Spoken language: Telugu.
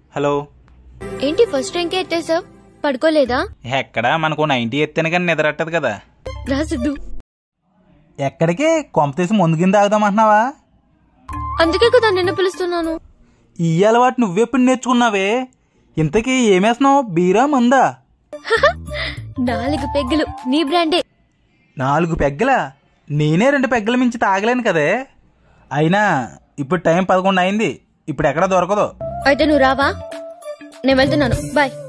హలో ఏంటి ఫస్ట్ ర్యాంకే ఎత్తేసావు పడుకోలేదా ఎక్కడా మనకు నైంటీ ఎత్తాను కానీ నిద్రట్టదు కదా రా సిద్ధు ఎక్కడికి కొంప తీసి ముందు కింద ఆగుదామంటున్నావా అందుకే కదా నిన్ను పిలుస్తున్నాను ఈ అలవాటు నువ్వెప్పుడు నేర్చుకున్నావే ఇంతకీ ఏమేస్తున్నావు బీరా మందా నాలుగు పెగ్గులు నీ బ్రాండే నాలుగు పెగ్గల నేనే రెండు పెగ్గల మించి తాగలేను కదే అయినా ఇప్పుడు టైం పదకొండు అయింది ఇప్పుడు ఎక్కడ దొరకదు అయితే నువ్వు రావా నేను వెళ్తున్నాను బాయ్